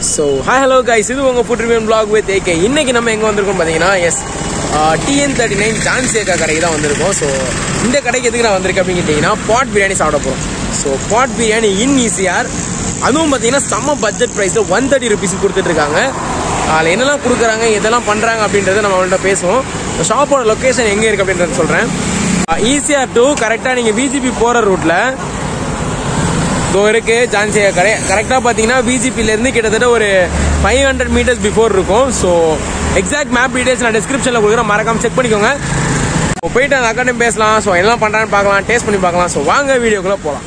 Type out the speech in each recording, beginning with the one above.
So hi hello guys இது உங்கள் food review vlog with AK இன்னைக்கு நம்ம எங்கே வந்திருக்கோம் பார்த்தீங்கன்னா S TN thirty nine Jhansi அக்கா கடைக்கு தான் வந்திருக்கோம் ஸோ இந்த கடைக்கு எதுக்கு நான் வந்திருக்கேன் அப்படின்னு கேட்டிங்கன்னா பாட் பிரியாணி சாப்பிட போகிறோம் so pot biryani in ECR அதுவும் பார்த்தீங்கன்னா செம்ம பட்ஜெட் ப்ரைஸில் ஒன் தேர்ட்டி ருபீஸ் கொடுத்துட்ருக்காங்க அதில் என்னெல்லாம் கொடுக்குறாங்க எதெல்லாம் பண்ணுறாங்க அப்படின்றத நம்ம அவங்கள்ட்ட பேசுவோம் ஷாப்போட லொக்கேஷன் எங்கே இருக்குது அப்படின்றத சொல்கிறேன் ஈசிஆர் டூ கரெக்டாக நீங்கள் பிஜிபி போகிற ரூட்டில் இதோ இருக்கு ஜான்சி கடை கரெக்டாக பார்த்தீங்கன்னா பிஜிபிலேருந்து கிட்டத்தட்ட ஒரு ஃபைவ் ஹண்ட்ரட் மீட்டர்ஸ் பிஃபோர் இருக்கும் ஸோ எக்ஸாக்ட் மேப் டீடைல்ஸ் நான் டிஸ்கிரிப்ஷனில் கொடுக்குறேன் மறக்காம செக் பண்ணிக்கோங்க இப்போ போயிட்டு அந்த அக்காட்டையும் பேசலாம் ஸோ எல்லாம் பண்ணுறான்னு பார்க்கலாம் டேஸ்ட் பண்ணி பார்க்கலாம் ஸோ வாங்க வீடியோக்குள்ளே போகலாம்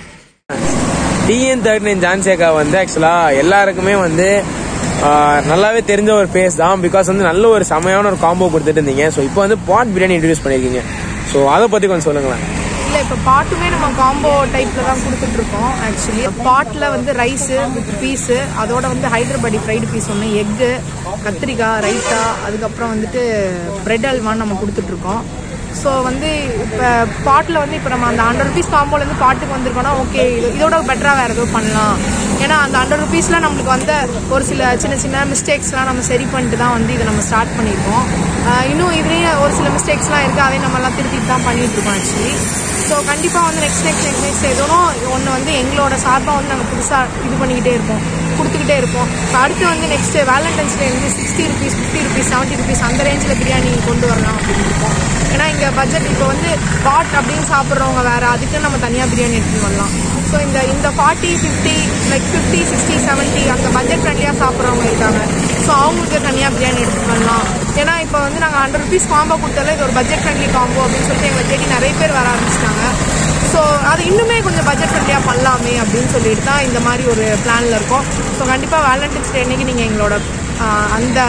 டிஎன் தேர்ட் நைன் ஜான்சி அக்கா வந்து ஆக்சுவலாக எல்லாருக்குமே வந்து ஆஹ், நல்லாவே தெரிஞ்ச ஒரு ஃபேஸ் தான் பிகாஸ் வந்து நல்ல ஒரு செமையான ஒரு காம்போ கொடுத்துட்டு இருந்தீங்க ஸோ இப்போ வந்து பாட் பிரியாணி இன்ட்ரடியூஸ் பண்ணியிருக்கீங்க ஸோ அதை பற்றி கொஞ்சம் சொல்லுங்களேன் இல்லை இப்போ பாட்டுமே நம்ம காம்போ டைப்பில் தான் கொடுத்துட்டு இருக்கோம் ஆக்சுவலி பாட்டில் வந்து ரைஸு வித் பீஸு அதோட வந்து ஹைதராபாடி ஃப்ரைடு பீஸ் ஒன்று எக்கு கத்திரிக்காய் ரைத்தா அதுக்கப்புறம் வந்துட்டு பிரெட் அல்வான்னு நம்ம கொடுத்துட்ருக்கோம் ஸோ வந்து இப்போ பாட்டில் வந்து இப்போ நம்ம அந்த ஹண்ட்ரட் ருபீஸ் காம்போலேருந்து பாட்டுக்கு வந்திருக்கோம்னா ஓகே இது இதோட பெட்டராக வேறு எதுவும் பண்ணலாம் ஏன்னா அந்த ஹண்ட்ரட் ருபீஸில் நம்மளுக்கு வந்து ஒரு சில சின்ன சின்ன மிஸ்டேக்ஸ்லாம் நம்ம சரி பண்ணிட்டு தான் வந்து இதை நம்ம ஸ்டார்ட் பண்ணியிருக்கோம் ஆஹ் இன்னும் இதுலேயும் ஒரு சில மிஸ்டேக்ஸ்லாம் இருக்குது அதையும் நம்மலாம் திருத்திட்டு தான் பண்ணிட்டு இருக்கோம் ஆக்சுவலி ஸோ கண்டிப்பாக வந்து நெக்ஸ்ட் நெக்ஸ்ட் நெக்ஸ்ட் நெக்ஸ்ட் எதுவும் ஒன்று வந்து எங்களோட சார்பாக வந்து நாங்கள் புதுசாக இது பண்ணிக்கிட்டே இருப்போம் கொடுத்துக்கிட்டே இருப்போம் இப்போ அடுத்து வந்து நெக்ஸ்ட் வேலண்டைன்ஸ் டே வந்து sixty rupees fifty rupees seventy rupees அந்த ரேஞ்சில் பிரியாணி கொண்டு வரலாம் அப்படின்னு இருக்கோம் ஏன்னா இங்கே பட்ஜெட் இப்போ வந்து பாட் அப்படின்னு சாப்பிட்றவங்க வேறு அதுக்கு நம்ம தனியாக பிரியாணி எடுத்துன்னு வரலாம் ஸோ இந்த இந்த forty fifty like fifty sixty seventy அந்த பட்ஜெட் ஃப்ரெண்ட்லியாக சாப்பிட்றவங்க இருக்காங்க ஸோ அவங்களுக்கு தனியாக பிரியாணி எடுத்துட்டு வரலாம் ஏன்னா இப்போ வந்து நாங்கள் ஹண்ட்ரட் ருபீஸ் காம்போ கொடுத்தால இது ஒரு பட்ஜெட் ஃப்ரெண்ட்லி காம்போ அப்படின்னு சொல்லிட்டு எங்களை தேடி நிறைய பேர் வர ஆரம்பிச்சிட்டாங்க ஸோ அது இன்னுமே கொஞ்சம் பட்ஜெட் ஃப்ரெண்ட்லியாக பண்ணலாமே அப்படின்னு சொல்லிட்டு தான் இந்த மாதிரி ஒரு பிளானில் இருக்கோம் ஸோ கண்டிப்பாக வேலண்டைன்ஸ் டே அன்னைக்கு நீங்கள் எங்களோட ஆஹ், அந்த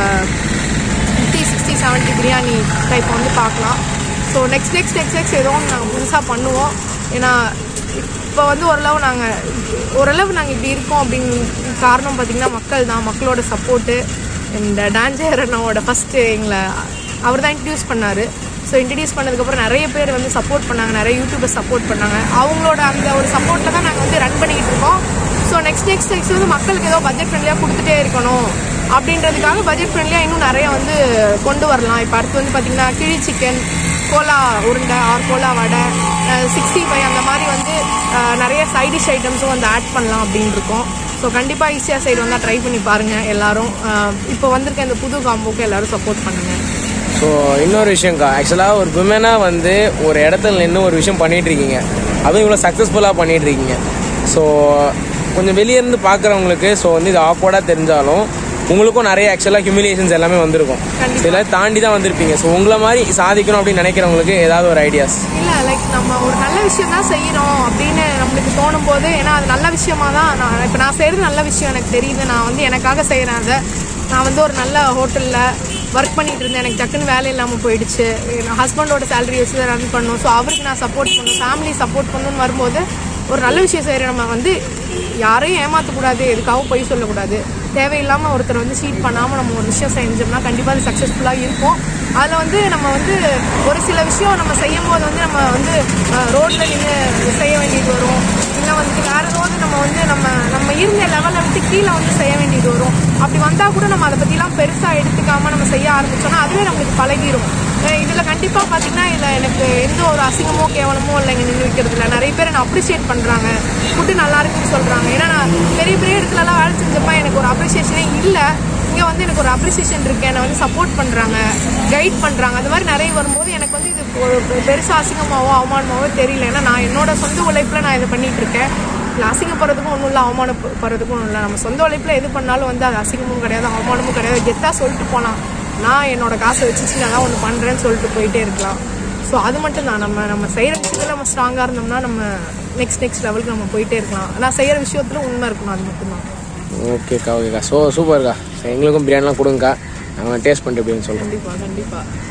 fifty sixty seventy biryani type வந்து பார்க்கலாம் so next next next next ஏதோ ஒன்று நாங்கள் புதுசாக பண்ணுவோம் ஏன்னா இப்போ வந்து ஓரளவு நாங்கள் ஓரளவு நாங்கள் இப்படி இருக்கோம் அப்படின்னு காரணம் பார்த்திங்கன்னா மக்கள் தான் மக்களோட சப்போர்ட்டு இந்த டான்ஜர் அண்ணாவோட ஃபஸ்ட்டு எங்களை அவர் தான் இன்ட்ரடியூஸ் பண்ணார் ஸோ இன்ட்ரடியூஸ் பண்ணதுக்கப்புறம் நிறைய பேர் வந்து சப்போர்ட் பண்ணாங்க நிறைய யூடியூபர்ஸ் சப்போர்ட் பண்ணாங்க அவங்களோட அந்த ஒரு சப்போர்ட்டில் தான் நாங்கள் வந்து ரன் பண்ணிக்கிட்டு இருக்கோம் ஸோ நெக்ஸ்ட் நெக்ஸ்ட் நெக்ஸ்ட் வந்து மக்களுக்கு ஏதோ பட்ஜெட் ஃப்ரெண்ட்லியாக கொடுத்துட்டே இருக்கணும் அப்படின்றதுக்காக பட்ஜெட் ஃப்ரெண்ட்லியாக இன்னும் நிறைய வந்து கொண்டு வரலாம் இப்போ அடுத்து வந்து பார்த்திங்கன்னா கிழி சிக்கன் கோலா உருண்டை ஆர் கோலா வடை சிக்ஸ்டி ஃபைவ் அந்த மாதிரி வந்து அஹ், நிறைய சைடிஷ் ஐட்டம்ஸும் வந்து ஆட் பண்ணலாம் அப்படின்னு இருக்கோம் ஸோ கண்டிப்பாக ஈஸியாக சைடு வந்தால் ட்ரை பண்ணி பாருங்கள் எல்லாரும் அஹ், இப்போ வந்திருக்க இந்த புது காம்போக்கு எல்லாரும் சப்போர்ட் பண்ணுங்கள் ஸோ இன்னொரு விஷயம்க்கா ஆக்சுவலாக ஒரு விமனாக வந்து ஒரு இடத்துல நின்று ஒரு விஷயம் பண்ணிட்டு இருக்கீங்க அதுவும் இவ்வளோ சக்ஸஸ்ஃபுல்லாக பண்ணிட்டு இருக்கீங்க ஸோ கொஞ்சம் வெளியே இருந்து பார்க்குறவங்களுக்கு ஸோ வந்து இது ஆக்வர்டாக தெரிஞ்சாலும் உங்களுக்கும் நிறைய ஆக்சுவலாக ஹியூமிலியேஷன்ஸ் எல்லாமே வந்திருக்கும் கண்டிப்பா. சில தாண்டி தான் வந்திருப்பீங்க ஸோ உங்களை மாதிரி சாதிக்கணும் அப்படின்னு நினைக்கிறவங்களுக்கு ஏதாவது ஒரு ஐடியாஸ் இல்லை லைக் நம்ம ஒரு நல்ல விஷயம் தான் செய்கிறோம் அப்படின்னு நம்மளுக்கு தோணும் போது ஏன்னா அது நல்ல விஷயமா தான் நான் இப்போ நான் செய்கிறது நல்ல விஷயம் எனக்கு தெரியுது நான் வந்து எனக்காக செய்கிறேன் அதை நான் வந்து ஒரு நல்ல ஹோட்டலில் ஒர்க் பண்ணிட்டு இருந்தேன் எனக்கு டக்குன்னு வேலை இல்லாமல் போயிடுச்சு என் ஹஸ்பண்டோட சேலரி வச்சு தான் ரன் பண்ணணும் ஸோ அவருக்கு நான் சப்போர்ட் பண்ணணும் ஃபேமிலி சப்போர்ட் பண்ணணும்னு வரும்போது ஒரு நல்ல விஷயம் செய்கிற நம்ம வந்து யாரையும் ஏமாற்றக்கூடாது எதுக்காகவும் பொய் சொல்லக்கூடாது தேவையில்லாமல் ஒருத்தர் வந்து சீட் பண்ணாமல் நம்ம ஒரு விஷயம் செஞ்சோம்னா கண்டிப்பாக அது சக்ஸஸ்ஃபுல்லாக இருக்கும் அதில் வந்து நம்ம வந்து ஒரு சில விஷயம் நம்ம செய்யும் போது வந்து நம்ம வந்து ரோட்டில் நின்று செய்ய வேண்டியது வரும் இல்லை வந்துட்டு வேற ஏதாவது நம்ம வந்து நம்ம நம்ம இருந்த லெவலை விட்டு கீழே வந்து செய்ய வேண்டியது வரும் அப்படி வந்தால் கூட நம்ம அதை பற்றிலாம் பெருசாக எடுத்துக்காமல் நம்ம செய்ய ஆரம்பிச்சோம்னா அதுவே நம்மளுக்கு பழகிரும் இதில் கண்டிப்பாக பார்த்தீங்கன்னா இதில் எனக்கு எந்த ஒரு அசிங்கமோ கேவலமோ இல்லை இங்கே நின்று வைக்கிறது இல்லை நிறைய பேர் என்னை அப்ரிஷியேட் பண்ணுறாங்க ஃபுட்டு நல்லா இருக்குன்னு சொல்கிறாங்க ஏன்னா நான் பெரிய பெரிய இடத்துலலாம் வேலை செஞ்சப்ப எனக்கு ஒரு அப்ரிசியேஷனே இல்லை இங்கே வந்து எனக்கு ஒரு அப்ரிசியேஷன் இருக்கு என்னை வந்து சப்போர்ட் பண்ணுறாங்க கைட் பண்ணுறாங்க அது மாதிரி நிறைய வரும்போது எனக்கு வந்து இது ஒரு பெருசாக அசிங்கமாவோ அவமானமாவோ தெரியல ஏன்னா நான் என்னோட சொந்த உழைப்பில் நான் இதை பண்ணிட்டு இருக்கேன் இல்லை அசிங்கப்படுறதுக்கும் ஒன்றும் இல்லை அவமானப்படுறதுக்கும் ஒன்றும் இல்லை நம்ம சொந்த உழைப்பில் எது பண்ணாலும் வந்து அது அசிங்கமும் கிடையாது அவமானமும் கிடையாது கெத்தாக சொல்லிட்டு போகலாம் நான் என்னோட காசை வச்சு நான் தான் ஒன்று பண்ணுறேன்னு சொல்லிட்டு போயிட்டே இருக்கலாம் ஸோ அது மட்டும் தான் நம்ம நம்ம செய்கிற விஷயத்தில் நம்ம ஸ்ட்ராங்காக இருந்தோம்னா நம்ம நெக்ஸ்ட் நெக்ஸ்ட் லெவலுக்கு நம்ம போயிட்டே இருக்கலாம் நான் செய்கிற விஷயத்தில் உண்மை இருக்கணும் அது மட்டும்தான் ஓகேக்கா ஓகேக்கா ஸோ சூப்பர்க்கா ஸோ எங்களுக்கும் பிரியாணிலாம் கொடுங்கக்கா நாங்கள் டேஸ்ட் பண்ணிட்டு அப்படின்னு சொல்கிறோம் கண்டிப்பாக கண்டிப்பாக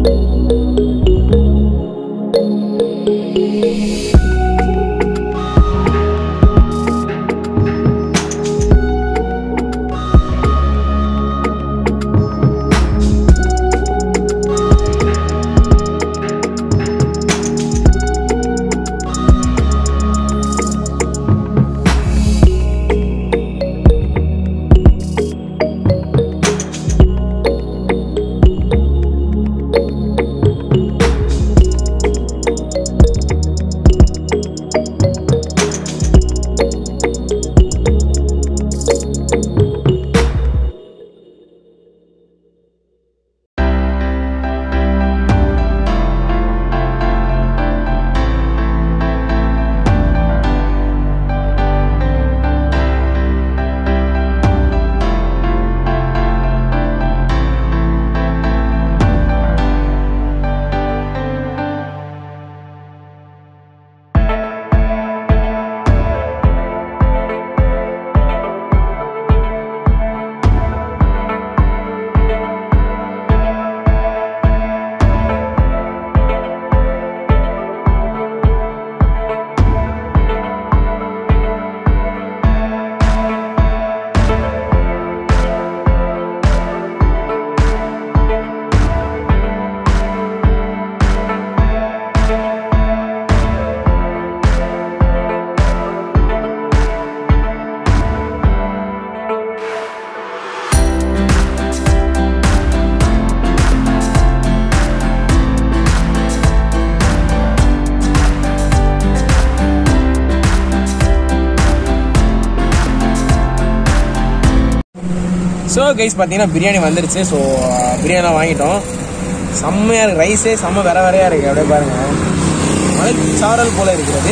ஸோ கைஸ் பார்த்தீங்கன்னா பிரியாணி வந்துருச்சு ஸோ பிரியாணிலாம் வாங்கிட்டோம் செம்மையாக இருக்குது ரைஸே செம்ம வேற வேறையாக இருக்குது அப்படியே பாருங்கள் மலை சாரல் போல் இருக்கிறது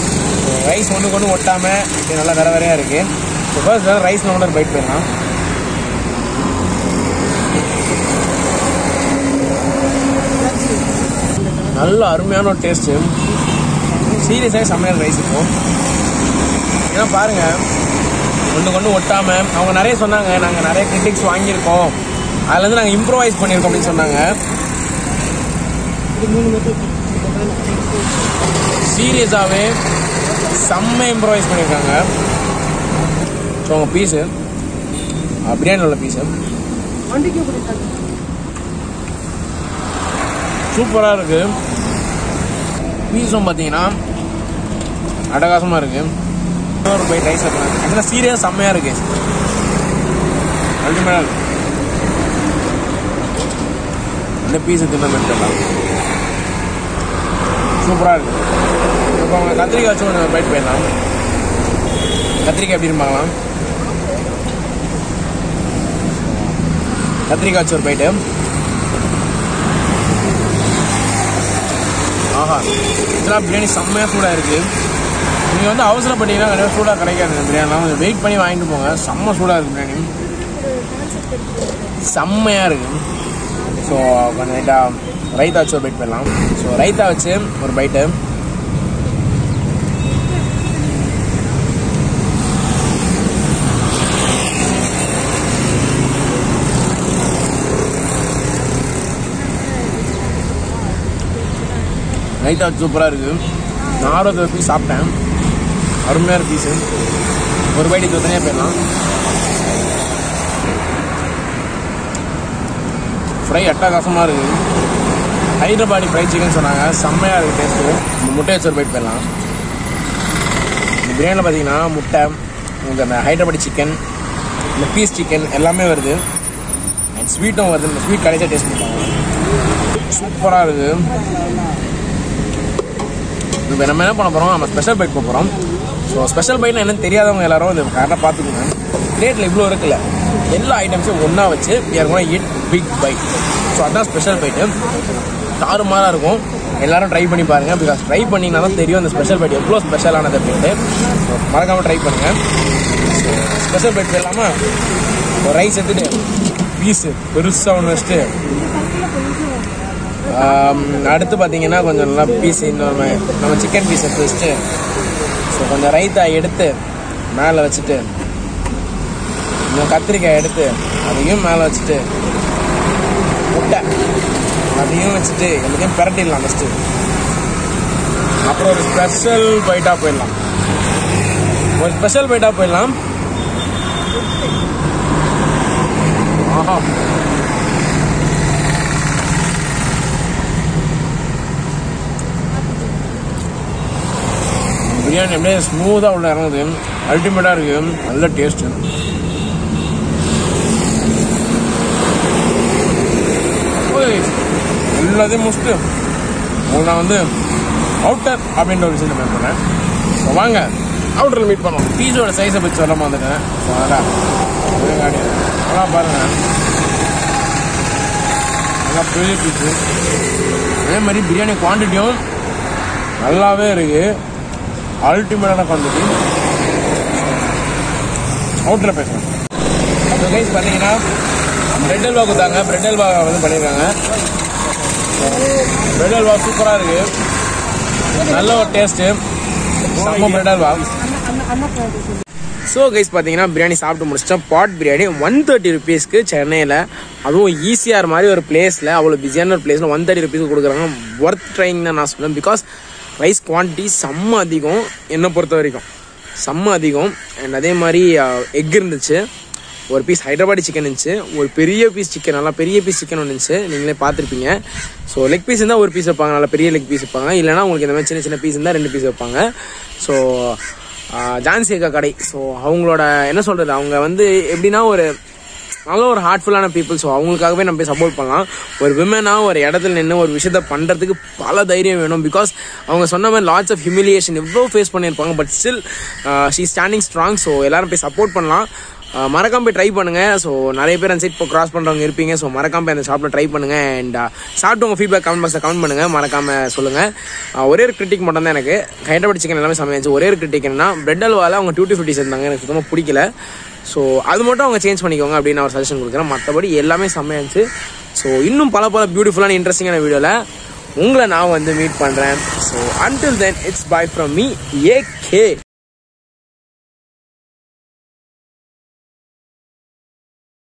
ரைஸ் ஒன்று கொண்டு ஒட்டாமல் இது நல்லா வேற வேறையாக இருக்குது ஸோ ஃபர்ஸ்ட் ரைஸ் ஒன்று பைட் போயிடலாம் நல்ல அருமையான ஒரு டேஸ்ட்டு சீரியஸாக செம்மையான ரைஸ் இருக்கும் ஏன்னா பாருங்கள் ஒன்று கொண்டு ஒட்டாம அவங்க நிறைய சொன்னாங்க நாங்கள் நிறைய கிரிட்டிக்ஸ் வாங்கியிருக்கோம் அதுலேருந்து நாங்கள் இம்ப்ரோவைஸ் பண்ணியிருக்கோம் அப்படின்னு சொன்னாங்க சீரியஸாகவே செம்ம இம்ப்ரோவைஸ் பண்ணியிருக்காங்க ஸோ அவங்க பீஸு பிரியாணியில் உள்ள பீஸு சூப்பராக இருக்கு பீஸும் பார்த்தீங்கன்னா அட்டகாசமாக இருக்குது ஒரு பைட் ரைஸ் வைக்கலாம் ஆக்சுவலாக சீரியஸ் செம்மையாக இருக்கு அல்டிமேட்டாக இருக்கு இந்த பீஸை தின்ன மெட்டலாம் சூப்பராக இருக்கு இப்போ அவங்க கத்திரிக்காய் வச்சு கொஞ்சம் பைட் போயிடலாம் கத்திரிக்காய் எப்படி இருப்பாங்களாம் கத்திரிக்காய் வச்சு ஒரு பைட்டு ஆஹா இதெல்லாம் பிரியாணி செம்மையாக சூடாக இருக்குது நீங்கள் வந்து அவசரப்பட்டீங்கன்னா கண்டிப்பாக சூடாக கிடைக்காது இந்த பிரியாணிலாம் கொஞ்சம் வெயிட் பண்ணி வாங்கிட்டு போங்க செம்ம சூடாக இருக்குது பிரியாணி செம்மையாக இருக்குது ஸோ கொஞ்சம் லைட்டாக ரைத்தா வச்சு ஒரு பைட் பண்ணலாம் ஸோ ரைத்தா வச்சு ஒரு பைட்டு ரைத்தா சூப்பராக இருக்குது நான் ஆர்வத்தை பீஸ் சாப்பிட்டேன் அருமையான பீஸு ஒரு பைட்டு இது தனியாக போயிடலாம் ஃப்ரை அட்டகாசமாக இருக்குது ஹைதராபாடி ஃப்ரை சிக்கன் சொன்னாங்க செம்மையாக இருக்குது டேஸ்ட்டு இந்த முட்டை வச்சு ஒரு பைட் போயிடலாம் இந்த பிரியாணியில் பார்த்தீங்கன்னா முட்டை உங்களுக்கு அந்த ஹைதராபாடி சிக்கன் இந்த பீஸ் சிக்கன் எல்லாமே வருது அண்ட் ஸ்வீட்டும் வருது இந்த ஸ்வீட் கடைசியாக டேஸ்ட் பண்ணுவாங்க சூப்பராக இருக்குது இப்போ நம்ம என்ன பண்ண போகிறோம் நம்ம ஸ்பெஷல் பைட் போக போகிறோம் ஸோ ஸ்பெஷல் பைட்னா என்னன்னு தெரியாதவங்க எல்லாரும் இந்த கரெக்டாக பார்த்துக்கோங்க பிளேட்டில் இவ்வளோ இருக்குல்ல எல்லா ஐட்டம்ஸையும் ஒன்றா வச்சு யாருக்கும் இட் பிக் பைட் ஸோ அதுதான் ஸ்பெஷல் பைட்டு தாறுமாறாக இருக்கும் எல்லாரும் ட்ரை பண்ணி பாருங்கள் பிகாஸ் ட்ரை பண்ணிங்கன்னா தான் தெரியும் இந்த ஸ்பெஷல் பைட் எவ்வளோ ஸ்பெஷலானது அப்படின்ட்டு ஸோ மறக்காமல் ட்ரை பண்ணுங்கள் ஸோ ஸ்பெஷல் பைட் இல்லாமல் ஒரு ரைஸ் எடுத்துட்டு பீஸு பெருசாக ஒன்று வச்சுட்டு ஆம், அடுத்து பார்த்தீங்கன்னா கொஞ்சம் நல்லா பீஸ் இன்னொரு நம்ம சிக்கன் பீஸ் எடுத்து வச்சுட்டு ஸோ கொஞ்சம் ரைத்தா எடுத்து மேலே வச்சுட்டு இன்னும் கத்திரிக்காய் எடுத்து அதையும் மேலே வச்சுட்டு முட்டை அதையும் வச்சுட்டு எல்லாத்தையும் பிரட்டிடலாம் ஃபஸ்ட்டு அப்புறம் ஒரு ஸ்பெஷல் பைட்டாக போயிடலாம் ஒரு ஸ்பெஷல் பைட்டாக போயிடலாம் ஆஹா பிரியாணி அப்படியே ஸ்மூத்தாக உள்ள இறங்குது அல்டிமேட்டாக இருக்கு நல்ல டேஸ்ட்டு எல்லாத்தையும் முடிச்சுட்டு உங்களுக்கு நான் வந்து அவுட்டர் அப்படின்ற ஒரு விஷயத்தை மேட் பண்ணேன் ஸோ வாங்க அவுட்டரில் மீட் பண்ணோம் பீஸோட சைஸை பற்றி சொல்ல வந்துட்டேன் ஸோ அதான் காடி அதெல்லாம் பாருங்கள் நல்லா பெரிய பீஸு அதே மாதிரி பிரியாணி குவான்டிட்டியும் நல்லாவே இருக்கு அல்டிமேட்டான குவான்டிட்டி அவுட்டரில் பேசுகிறேன் ஸோ கைஸ் பார்த்தீங்கன்னா பிரெட் அல்வா கொடுத்தாங்க பிரெட் அல்வா வந்து பண்ணியிருக்காங்க பிரெட் அல்வா சூப்பராக இருக்கு நல்ல ஒரு டேஸ்ட்டு செம்ம பிரெட் அல்வா ஸோ கைஸ் பார்த்தீங்கன்னா பிரியாணி சாப்பிட்டு முடிச்சிட்டோம் பாட் பிரியாணி ஒன் தேர்ட்டி ருபீஸ்க்கு சென்னையில் அதுவும் ஈஸியாக மாதிரி ஒரு பிளேஸில் அவ்வளோ பிஸியான ஒரு பிளேஸில் ஒன் தேர்ட்டி ருபீஸ்க்கு கொடுக்குறாங்க ஒர்த் ட்ரைங் தான் நான் சொல்லுவேன் பிகாஸ் ரைஸ் குவான்டிட்டி செம்ம அதிகம் என்னை பொறுத்த வரைக்கும் செம்ம அதிகம் அண்ட் அதே மாதிரி எக் இருந்துச்சு ஒரு பீஸ் ஹைதராபாடி சிக்கன் இருந்துச்சு ஒரு பெரிய பீஸ் சிக்கன் நல்லா பெரிய பீஸ் சிக்கன் ஒன்று இருந்துச்சு நீங்களே பார்த்துருப்பீங்க ஸோ லெக் பீஸ் இருந்தால் ஒரு பீஸ் வைப்பாங்க நல்லா பெரிய லெக் பீஸ் வைப்பாங்க இல்லைனா உங்களுக்கு இந்த மாதிரி சின்ன சின்ன பீஸ் இருந்தால் ரெண்டு பீஸ் வைப்பாங்க ஸோ ஜான்சி அக்கா கடை ஸோ அவங்களோட என்ன சொல்கிறது அவங்க வந்து எப்படின்னா ஒரு நல்ல ஒரு ஹார்ட்ஃபுல்லான பீப்புள் ஸோ அவங்களுக்காகவே நம்ம போய் சப்போர்ட் பண்ணலாம் ஒரு விமனாக ஒரு இடத்துல நின்று ஒரு விஷயத்த பண்ணுறதுக்கு பல தைரியம் வேணும் பிகாஸ் அவங்க சொன்ன மாதிரி லாட்ஸ் ஆஃப் ஹியூமிலியேஷன் எவ்வளோ ஃபேஸ் பண்ணியிருப்பாங்க but still she standing strong so எல்லாரும் போய் சப்போர்ட் பண்ணலாம் அஹ் மறக்காம போய் ட்ரை பண்ணுங்க ஸோ நிறைய பேர் அந்த சைட் இப்போ கிராஸ் பண்ணுறவங்க இருப்பீங்க ஸோ மறக்காம போய் அந்த ஷாப்பில் ட்ரை பண்ணுங்க அண்ட் சாப்பிட்டு உங்கள் ஃபீட்பேக் கமெண்ட் பாக்ஸில் கமெண்ட் பண்ணுங்க மறக்காம சொல்லுங்க அஹ் ஒரே ஒரு கிரிட்டிக் மட்டும் தான் எனக்கு ஹைதராபாத் சிக்கன் எல்லாமே சமைச்சு ஒரே ஒரு கிரிட்டிக் என்னன்னா பிரெட் அல்வாவில் அவங்க டூட்டி ஃபிஃப்டி சேர்ந்தாங்க எனக்கு சுத்தமாக பிடிக்கல ஸோ அது மட்டும் அவங்க சேஞ்ச் பண்ணிக்கோங்க அப்படின்னு நான் ஒரு சஜஷன் கொடுக்குறேன் மற்றபடி எல்லாமே செம்மையாச்சு ஸோ இன்னும் பல பல பியூட்டிஃபுல்லான இன்ட்ரெஸ்டிங்கான வீடியோவில் உங்களை நான் வந்து மீட் பண்ணுறேன் so until then it's bye from me A K